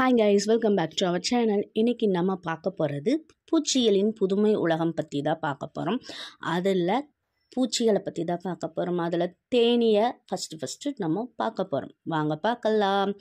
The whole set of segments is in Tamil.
hi guys welcome back to our channel இன்றைக்கி நம்ம பார்க்க போகிறது பூச்சிகளின் புதுமை உலகம் பற்றி தான் பார்க்க போகிறோம் அதில் பூச்சிகளை பற்றி தான் பார்க்க போகிறோம் அதில் தேனியை ஃபஸ்ட்டு ஃபஸ்ட்டு நம்ம பார்க்க போகிறோம் வாங்க பார்க்கலாம்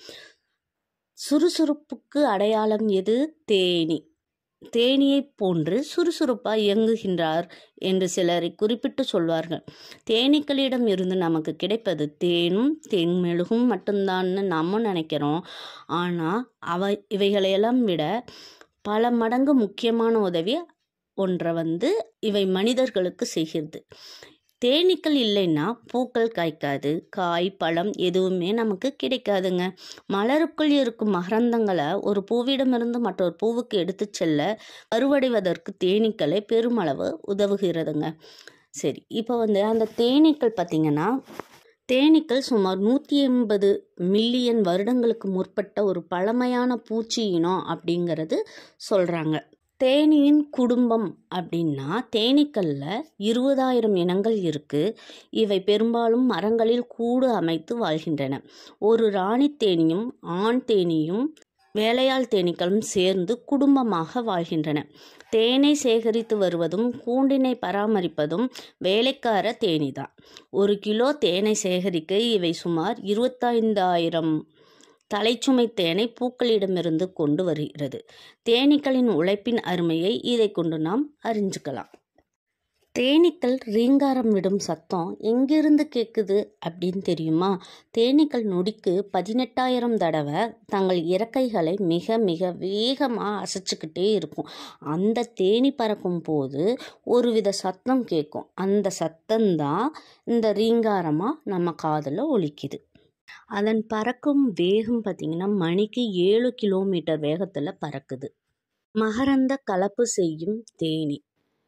சுறுசுறுப்புக்கு அடையாளம் எது தேனி தேனியைப் போன்று சுறுசுறுப்பாக இயங்குகின்றார் என்று சிலரை குறிப்பிட்டு சொல்வார்கள் தேனீக்களிடம் இருந்து நமக்கு கிடைப்பது தேனும் தேன் மெழுகும் மட்டும்தான்னு நம்ம நினைக்கிறோம் ஆனால் அவை இவைகளையெல்லாம் விட பல மடங்கு முக்கியமான உதவி ஒன்றை வந்து இவை மனிதர்களுக்கு செய்கிறது தேனீக்கள் இல்லைன்னா பூக்கள் காய்க்காது காய் பழம் எதுவுமே நமக்கு கிடைக்காதுங்க மலருக்குள் இருக்கும் மகரந்தங்களை ஒரு பூவிடமிருந்து மற்றொரு பூவுக்கு எடுத்து செல்ல அறுவடைவதற்கு தேனீக்களை பெருமளவு உதவுகிறதுங்க சரி இப்போ வந்து அந்த தேனீக்கள் பார்த்திங்கன்னா தேனீக்கள் சுமார் நூற்றி எண்பது மில்லியன் வருடங்களுக்கு முற்பட்ட ஒரு பழமையான பூச்சி இனம் அப்படிங்கிறது சொல்கிறாங்க தேனியின் குடும்பம் அப்படின்னா தேனீக்களில் இருபதாயிரம் இனங்கள் இருக்குது இவை பெரும்பாலும் மரங்களில் கூடு அமைத்து வாழ்கின்றன ஒரு ராணி தேனியும் ஆண் தேனியும் வேலையாள் தேனீக்களும் சேர்ந்து குடும்பமாக வாழ்கின்றன தேனை சேகரித்து வருவதும் கூண்டினை பராமரிப்பதும் வேலைக்கார தேனி தான் ஒரு கிலோ தேனை சேகரிக்க இவை சுமார் இருபத்தைந்தாயிரம் தலைச்சுமை தேனை பூக்களிடமிருந்து கொண்டு வருகிறது தேனீக்களின் உழைப்பின் அருமையை இதை கொண்டு நாம் அறிஞ்சுக்கலாம் தேனீக்கள் ரீங்காரம் விடும் சத்தம் எங்கிருந்து கேட்குது அப்படின்னு தெரியுமா தேனீக்கள் நொடிக்கு பதினெட்டாயிரம் தடவை தங்கள் இறக்கைகளை மிக மிக வேகமாக அசைச்சிக்கிட்டே இருக்கும் அந்த தேனி பறக்கும் போது ஒருவித சத்தம் கேட்கும் அந்த சத்தம்தான் இந்த ரீங்காரமாக நம்ம காதில் ஒலிக்குது அதன் பறக்கும் வேகம் பார்த்திங்கன்னா மணிக்கு ஏழு கிலோமீட்டர் வேகத்தில் பறக்குது மகரந்த கலப்பு செய்யும் தேனி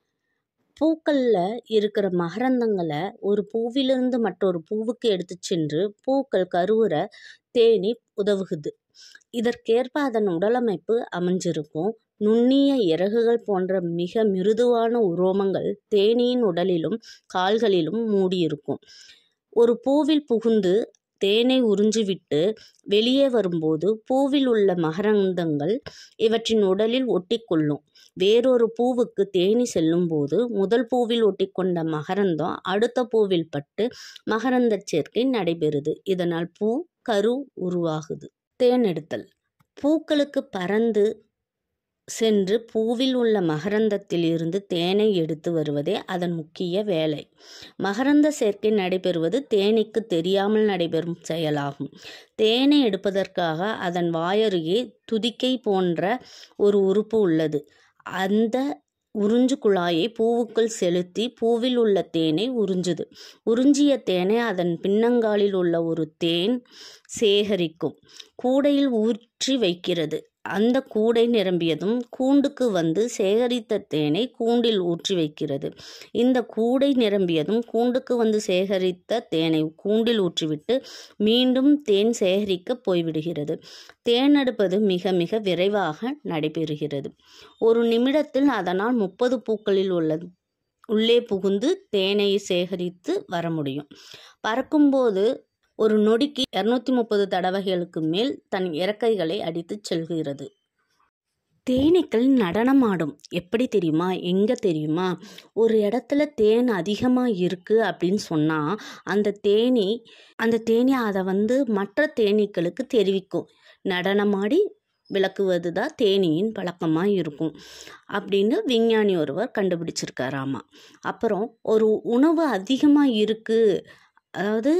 பூக்களில் இருக்கிற மகரந்தங்களை ஒரு பூவிலிருந்து மற்றொரு பூவுக்கு எடுத்து சென்று பூக்கள் கருவுற தேனி உதவுகுது இதற்கேற்ப அதன் உடலமைப்பு அமைஞ்சிருக்கும் நுண்ணிய இறகுகள் போன்ற மிக மிருதுவான உரோமங்கள் தேனியின் உடலிலும் கால்களிலும் மூடியிருக்கும் ஒரு பூவில் புகுந்து தேனை உறிஞ்சிவிட்டு வெளியே வரும்போது பூவில் உள்ள மகரந்தங்கள் இவற்றின் உடலில் ஒட்டிக்கொள்ளும் வேறொரு பூவுக்கு தேனி செல்லும்போது முதல் பூவில் ஒட்டிக்கொண்ட மகரந்தம் அடுத்த பூவில் பட்டு மகரந்த சேர்க்கை நடைபெறுது இதனால் பூ கரு உருவாகுது தேன் எடுத்தல் பூக்களுக்கு பறந்து சென்று பூவில் உள்ள மகரந்தத்தில் இருந்து தேனை எடுத்து வருவதே அதன் முக்கிய வேலை மகரந்த சேர்க்கை நடைபெறுவது தேனீக்கு தெரியாமல் நடைபெறும் செயலாகும் தேனை எடுப்பதற்காக அதன் வாயருகே துதிக்கை போன்ற ஒரு உறுப்பு உள்ளது அந்த உறிஞ்சு குழாயை பூவுக்குள் செலுத்தி பூவில் உள்ள தேனை உறிஞ்சுது உறிஞ்சிய தேனை அதன் பின்னங்காலில் உள்ள ஒரு தேன் சேகரிக்கும் கூடையில் ஊற்றி வைக்கிறது அந்த கூடை நிரம்பியதும் கூண்டுக்கு வந்து சேகரித்த தேனை கூண்டில் ஊற்றி வைக்கிறது இந்த கூடை நிரம்பியதும் கூண்டுக்கு வந்து சேகரித்த தேனை கூண்டில் ஊற்றிவிட்டு மீண்டும் தேன் சேகரிக்க போய்விடுகிறது தேன் எடுப்பது மிக மிக விரைவாக நடைபெறுகிறது ஒரு நிமிடத்தில் அதனால் முப்பது பூக்களில் உள்ள உள்ளே புகுந்து தேனை சேகரித்து வர முடியும் பறக்கும்போது ஒரு நொடிக்கு இரநூத்தி முப்பது தடவைகளுக்கு மேல் தன் இறக்கைகளை அடித்து செல்கிறது தேனீக்கள் நடனமாடும் எப்படி தெரியுமா எங்கே தெரியுமா ஒரு இடத்துல தேன் அதிகமாக இருக்குது அப்படின்னு சொன்னால் அந்த தேனி அந்த தேனி அதை வந்து மற்ற தேனீக்களுக்கு தெரிவிக்கும் நடனமாடி விளக்குவது தான் தேனியின் பழக்கமாக இருக்கும் அப்படின்னு விஞ்ஞானி ஒருவர் கண்டுபிடிச்சிருக்காராமா அப்புறம் ஒரு உணவு அதிகமாக இருக்குது அதாவது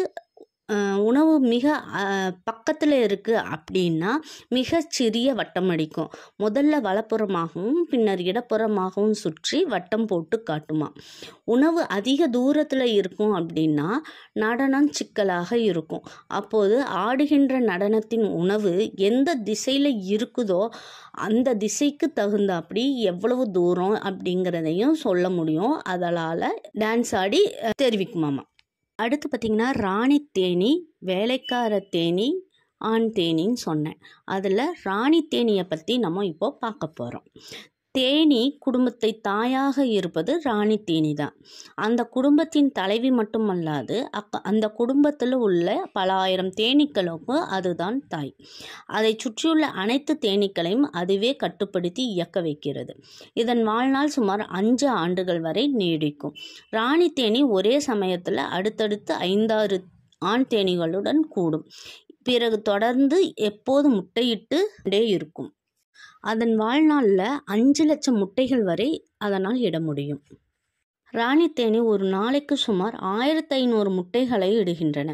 உணவு மிக பக்கத்தில் இருக்குது அப்படின்னா மிக சிறிய வட்டம் அடிக்கும் முதல்ல வலப்புறமாகவும் பின்னர் இடப்புறமாகவும் சுற்றி வட்டம் போட்டு காட்டுமா உணவு அதிக தூரத்தில் இருக்கும் அப்படின்னா நடனம் சிக்கலாக இருக்கும் அப்போது ஆடுகின்ற நடனத்தின் உணவு எந்த திசையில் இருக்குதோ அந்த திசைக்கு தகுந்தாப்படி எவ்வளவு தூரம் அப்படிங்கிறதையும் சொல்ல முடியும் அதனால் டான்ஸ் ஆடி தெரிவிக்குமாமா அடுத்து பார்த்திங்கன்னா ராணி தேனி வேலைக்கார தேனி ஆண் தேனின்னு சொன்னேன் அதில் ராணி தேனியை பற்றி நம்ம இப்போ பார்க்க போகிறோம் தேனி குடும்பத்தை தாயாக இருப்பது ராணி தேனி தான் அந்த குடும்பத்தின் தலைவி மட்டுமல்லாது அக்க அந்த குடும்பத்தில் உள்ள பல ஆயிரம் தேனீக்களுக்கு அதுதான் தாய் அதை சுற்றியுள்ள அனைத்து தேனீக்களையும் அதுவே கட்டுப்படுத்தி இயக்க வைக்கிறது இதன் வாழ்நாள் சுமார் அஞ்சு ஆண்டுகள் வரை நீடிக்கும் ராணி தேனி ஒரே சமயத்தில் அடுத்தடுத்து ஐந்தாறு ஆண் தேனீகளுடன் கூடும் பிறகு தொடர்ந்து எப்போது முட்டையிட்டு கொண்டே இருக்கும் அதன் வாழ்நாளில் அஞ்சு லட்சம் முட்டைகள் வரை அதனால் இட முடியும் ராணி தேனி ஒரு நாளைக்கு சுமார் ஆயிரத்தி ஐநூறு முட்டைகளை இடுகின்றன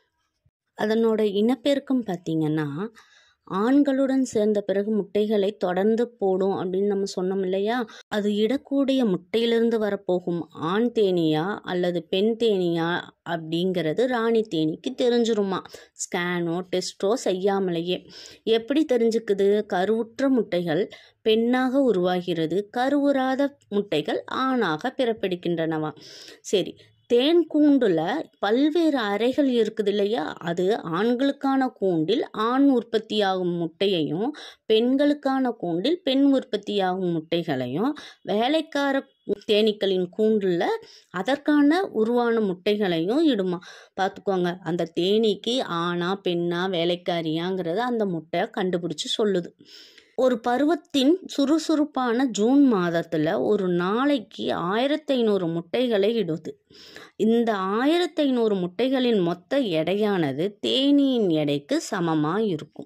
அதனோட இனப்பெருக்கம் பார்த்திங்கன்னா ஆண்களுடன் சேர்ந்த பிறகு முட்டைகளை தொடர்ந்து போடும் அப்படின்னு நம்ம சொன்னோம் இல்லையா அது இடக்கூடிய முட்டையிலிருந்து வரப்போகும் ஆண் தேனியா அல்லது பெண் தேனியா அப்படிங்கிறது ராணி தேனிக்கு தெரிஞ்சிருமா ஸ்கேனோ டெஸ்ட்டோ செய்யாமலேயே எப்படி தெரிஞ்சுக்குது கருவுற்ற முட்டைகள் பெண்ணாக உருவாகிறது கருவுறாத முட்டைகள் ஆணாக பிறப்பெடுக்கின்றனவா சரி தேன் கூண்டில் பல்வேறு அறைகள் இருக்குது இல்லையா அது ஆண்களுக்கான கூண்டில் ஆண் உற்பத்தியாகும் முட்டையையும் பெண்களுக்கான கூண்டில் பெண் உற்பத்தியாகும் முட்டைகளையும் வேலைக்கார தேனீக்களின் கூண்டில் அதற்கான உருவான முட்டைகளையும் இடுமா பார்த்துக்கோங்க அந்த தேனீக்கு ஆணா பெண்ணா வேலைக்காரியாங்கிறத அந்த முட்டை கண்டுபிடிச்சி சொல்லுது ஒரு பருவத்தின் சுறுசுறுப்பான ஜூன் மாதத்தில் ஒரு நாளைக்கு ஆயிரத்தி ஐநூறு முட்டைகளை இடுது இந்த ஆயிரத்தி ஐநூறு முட்டைகளின் மொத்த எடையானது தேனியின் எடைக்கு சமமாக இருக்கும்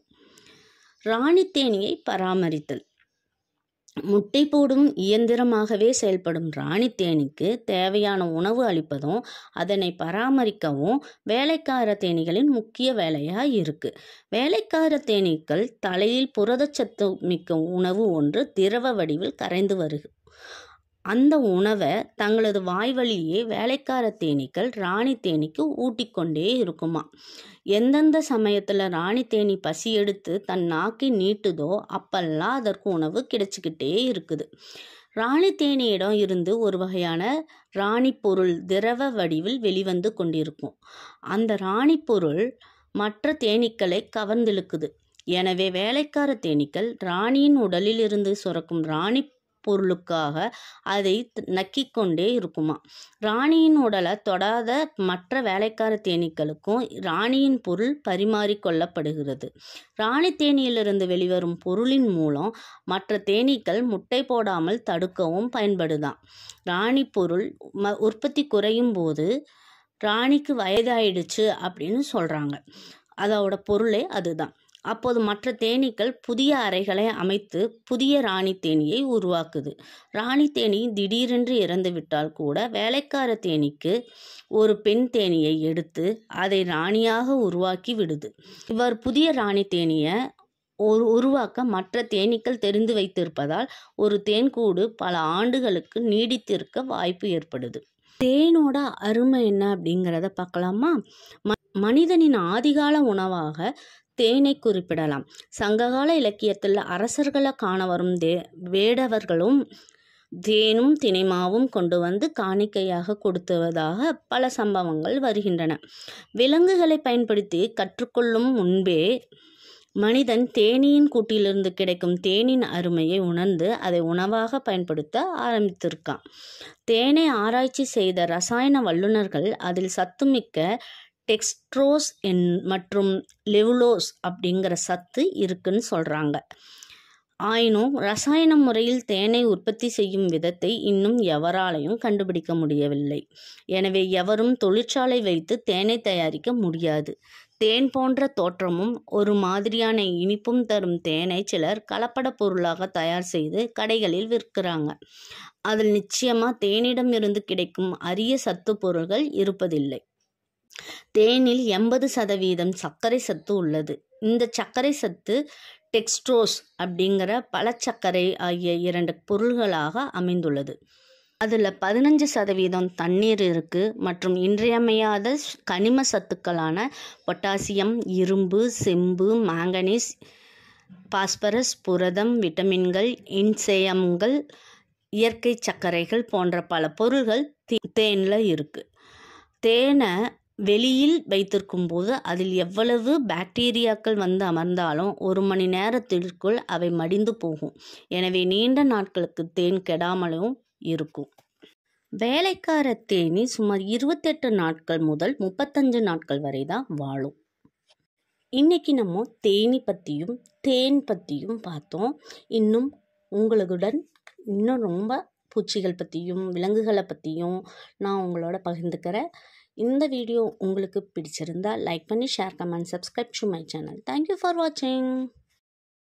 ராணி தேனியை பராமரித்தல் முட்டை போடும் இயந்திரமாகவே செயல்படும் ராணி தேனிக்கு தேவையான உணவு அளிப்பதும் அதனை பராமரிக்கவும் வேலைக்கார தேனீகளின் முக்கிய வேலையாக இருக்குது வேலைக்கார தேனீக்கள் தலையில் புரதச்சத்து மிக்க உணவு ஒன்று திரவ வடிவில் கரைந்து வருகு அந்த உணவை தங்களது வாய் வழியே வேலைக்கார தேனீக்கள் ராணி தேனீக்கு ஊட்டிக்கொண்டே இருக்குமா எந்தெந்த சமயத்தில் ராணி தேனி பசி எடுத்து தன் நாக்கை நீட்டுதோ அப்பெல்லாம் அதற்கு உணவு கிடைச்சிக்கிட்டே இருக்குது ராணி தேனியிடம் இருந்து ஒரு வகையான ராணி பொருள் திரவ வடிவில் வெளிவந்து கொண்டிருக்கும் அந்த ராணி பொருள் மற்ற தேனீக்களை கவர்ந்திழுக்குது எனவே வேலைக்கார தேனீக்கள் ராணியின் உடலில் இருந்து சுரக்கும் ராணி பொருளுக்காக அதை நக்கிக்கொண்டே இருக்குமா ராணியின் உடலை தொடாத மற்ற வேலைக்கார தேனீக்களுக்கும் ராணியின் பொருள் பரிமாறிக்கொள்ளப்படுகிறது ராணி தேனியிலிருந்து வெளிவரும் பொருளின் மூலம் மற்ற தேனீக்கள் முட்டை போடாமல் தடுக்கவும் பயன்படுதாம் ராணி பொருள் ம உற்பத்தி குறையும் போது ராணிக்கு வயதாயிடுச்சு அப்படின்னு சொல்கிறாங்க அதோட பொருளே அதுதான் அப்போது மற்ற தேனீக்கள் புதிய அறைகளை அமைத்து புதிய ராணி தேனியை உருவாக்குது ராணி தேனி திடீரென்று இறந்துவிட்டால் கூட வேலைக்கார தேனீக்கு ஒரு பெண் தேனியை எடுத்து அதை ராணியாக உருவாக்கி விடுது இவர் புதிய ராணி தேனியை ஒரு உருவாக்க மற்ற தேனீக்கள் தெரிந்து வைத்திருப்பதால் ஒரு தேன்கூடு பல ஆண்டுகளுக்கு நீடித்திருக்க வாய்ப்பு ஏற்படுது தேனோட அருமை என்ன அப்படிங்கிறத பார்க்கலாமா ம மனிதனின் ஆதிகால உணவாக தேனை குறிப்பிடலாம் சங்ககால இலக்கியத்தில் அரசர்களை காண வரும் தே வேடவர்களும் தேனும் தினைமாவும் கொண்டு வந்து காணிக்கையாக கொடுத்துவதாக பல சம்பவங்கள் வருகின்றன விலங்குகளை பயன்படுத்தி கற்றுக்கொள்ளும் முன்பே மனிதன் தேனியின் கூட்டிலிருந்து கிடைக்கும் தேனின் அருமையை உணர்ந்து அதை உணவாக பயன்படுத்த ஆரம்பித்திருக்கான் தேனை ஆராய்ச்சி செய்த ரசாயன வல்லுநர்கள் அதில் சத்துமிக்க டெக்ஸ்ட்ரோஸ் என் மற்றும் லெவுலோஸ் அப்படிங்கிற சத்து இருக்குன்னு சொல்கிறாங்க ஆயினும் ரசாயன முறையில் தேனை உற்பத்தி செய்யும் விதத்தை இன்னும் எவராலையும் கண்டுபிடிக்க முடியவில்லை எனவே எவரும் தொழிற்சாலை வைத்து தேனை தயாரிக்க முடியாது தேன் போன்ற தோற்றமும் ஒரு மாதிரியான இனிப்பும் தரும் தேனை சிலர் கலப்பட பொருளாக தயார் செய்து கடைகளில் விற்கிறாங்க அதில் நிச்சயமாக தேனிடம் இருந்து கிடைக்கும் அரிய சத்து பொருள்கள் இருப்பதில்லை தேனில் எண்பது சதவீதம் சர்க்கரை சத்து உள்ளது இந்த சர்க்கரை சத்து டெக்ஸ்ட்ரோஸ் அப்படிங்கிற பழச்சர்க்கரை ஆகிய இரண்டு பொருள்களாக அமைந்துள்ளது அதில் பதினஞ்சு சதவீதம் தண்ணீர் இருக்குது மற்றும் இன்றியமையாத கனிம சத்துக்களான பொட்டாசியம் இரும்பு செம்பு மாங்கனீஸ் பாஸ்பரஸ் புரதம் விட்டமின்கள் இன்சேயம்கள் இயற்கை சர்க்கரைகள் போன்ற பல பொருள்கள் தேனில் இருக்குது தேனை வெளியில் வைத்திருக்கும் போது அதில் எவ்வளவு பாக்டீரியாக்கள் வந்து அமர்ந்தாலும் ஒரு மணி நேரத்திற்குள் அவை மடிந்து போகும் எனவே நீண்ட நாட்களுக்கு தேன் கெடாமலும் இருக்கும் வேலைக்கார தேனி சுமார் இருபத்தெட்டு நாட்கள் முதல் முப்பத்தஞ்சு நாட்கள் வரை தான் வாழும் இன்னைக்கு நம்ம தேனி பற்றியும் தேன் பற்றியும் பார்த்தோம் இன்னும் உங்களுடன் இன்னும் ரொம்ப பூச்சிகள் பற்றியும் விலங்குகளை பற்றியும் நான் உங்களோட பகிர்ந்துக்கிறேன் இந்த வீடியோ உங்களுக்கு பிடிச்சிருந்தா லைக் பண்ணி share comment subscribe to my channel thank you for வாட்சிங்